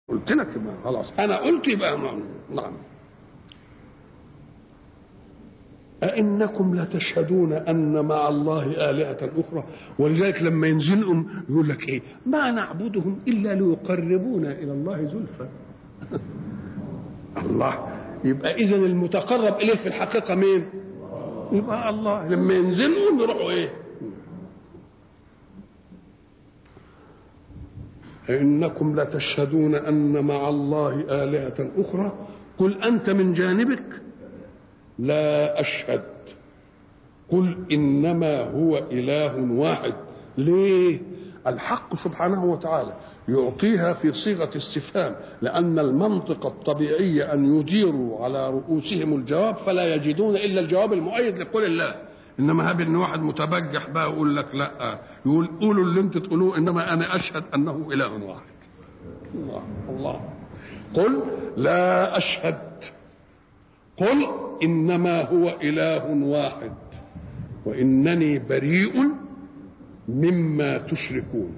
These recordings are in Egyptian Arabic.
قلت لك يبقى خلاص انا قلت يبقى نعم أئنكم لتشهدون أن مع الله آلهة أخرى ولذلك لما ينزلهم يقول لك إيه ما نعبدهم إلا ليقربونا إلى الله زلفى الله يبقى إذا المتقرب إليه في الحقيقة مين يبقى الله لما ينزلهم يروحوا إيه إنكم لتشهدون أن مع الله آلهة أخرى قل أنت من جانبك لا أشهد قل إنما هو إله واحد ليه الحق سبحانه وتعالى يعطيها في صيغة استفهام لأن المنطق الطبيعي أن يديروا على رؤوسهم الجواب فلا يجدون إلا الجواب المؤيد لقول الله انما هاب ان واحد متبجح بقى يقول لك لا يقول قولوا اللي انتوا تقولوه انما انا اشهد انه اله واحد الله الله قل لا اشهد قل انما هو اله واحد وانني بريء مما تشركون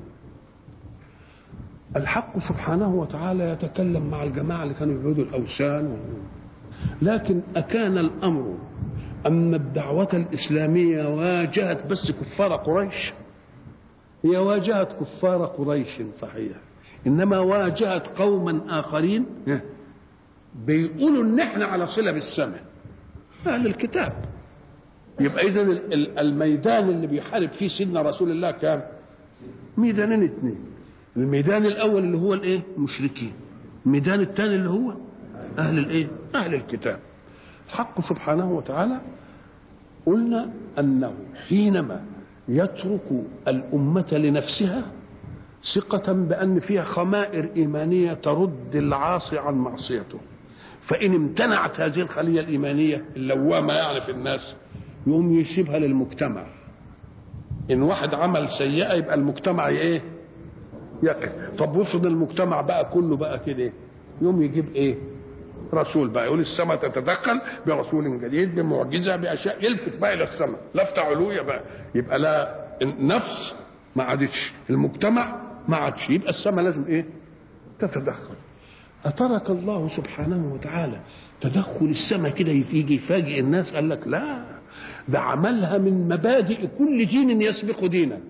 الحق سبحانه وتعالى يتكلم مع الجماعه اللي كانوا يعبدوا الاوثان لكن اكان الامر أن الدعوة الإسلامية واجهت بس كفار قريش هي واجهت كفار قريش صحيح إنما واجهت قوما آخرين بيقولوا إن إحنا على صلة بالسماء أهل الكتاب يبقى إذا الميدان اللي بيحارب فيه سيدنا رسول الله كام؟ ميدانين اثنين الميدان الأول اللي هو الإيه؟ المشركين الميدان الثاني اللي هو أهل الإيه؟ أهل الكتاب الحق سبحانه وتعالى قلنا انه حينما يترك الامه لنفسها ثقة بأن فيها خمائر إيمانية ترد العاصي عن معصيته فإن امتنعت هذه الخلية الإيمانية اللوامة يعني في الناس يقوم يسيبها للمجتمع إن واحد عمل سيئة يبقى المجتمع إيه؟ يقف طب وافرض المجتمع بقى كله بقى كده يقوم يجيب إيه؟ رسول بقى يقول السماء تتدخل برسول جديد بمعجزه باشياء يلفت بقى الى السماء لفت علويه بقى يبقى لا النفس ما عادتش المجتمع ما عادش يبقى السماء لازم ايه تتدخل أترك الله سبحانه وتعالى تدخل السماء كده يجي يفاجئ الناس قال لك لا ده عملها من مبادئ كل دين يسبق دينا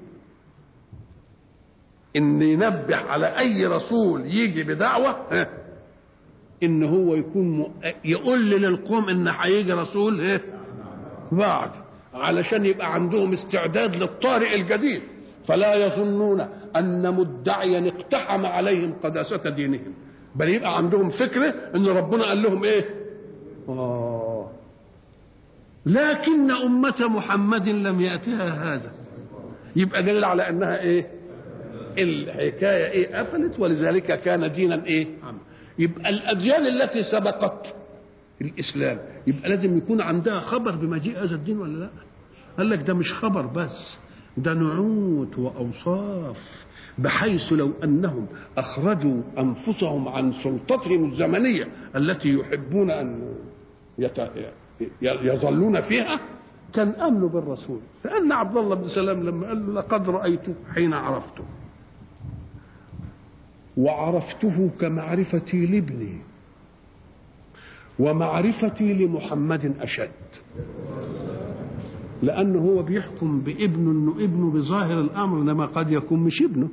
ان ينبه على اي رسول يجي بدعوه ان هو يكون م... يقول للقوم ان هيجي رسول ايه بعد علشان يبقى عندهم استعداد للطارئ الجديد فلا يظنون ان مدعيا اقتحم عليهم قداسه دينهم بل يبقى عندهم فكره ان ربنا قال لهم ايه آه. لكن أمة محمد لم يأتها هذا يبقى دليل على أنها إيه الحكاية إيه قفلت ولذلك كان دينا إيه عم. يبقى الأديان التي سبقت الإسلام يبقى لازم يكون عندها خبر بمجيء هذا الدين ولا لا قال لك ده مش خبر بس ده نعوت وأوصاف بحيث لو أنهم أخرجوا أنفسهم عن سلطتهم الزمنية التي يحبون أن يت... يظلون فيها كان امنوا بالرسول فان عبد الله بن سلام لما قال له لقد رايته حين عرفته وعرفته كمعرفتي لابني ومعرفتي لمحمد اشد لانه هو بيحكم بابنه انه ابنه بظاهر الامر انما قد يكون مش ابنه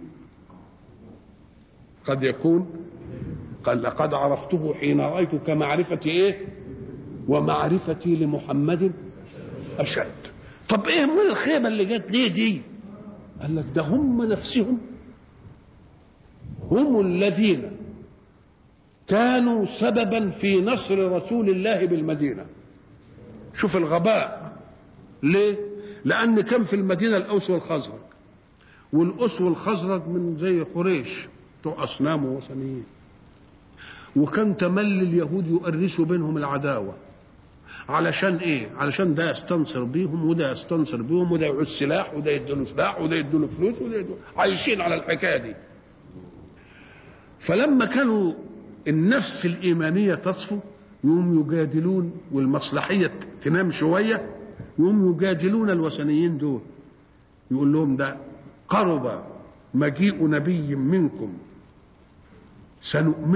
قد يكون قال لقد عرفته حين رايته كمعرفتي ايه ومعرفتي لمحمد أشد طب إيه من الخيبة اللي جت ليه دي قال لك ده هم نفسهم هم الذين كانوا سببا في نصر رسول الله بالمدينة شوف الغباء ليه لأن كان في المدينة الأوس والخزرج والأوس والخزرج من زي قريش بتوع أصنام ووثنيين وكان تملي اليهود يؤرسوا بينهم العداوه علشان ايه؟ علشان ده يستنصر بيهم وده يستنصر بيهم وده يعوز سلاح وده يديله سلاح وده يديله فلوس وده يديله عايشين على الحكايه دي. فلما كانوا النفس الايمانيه تصفو يوم يجادلون والمصلحيه تنام شويه يوم يجادلون الوثنيين دول يقول لهم ده قرب مجيء نبي منكم سنؤمن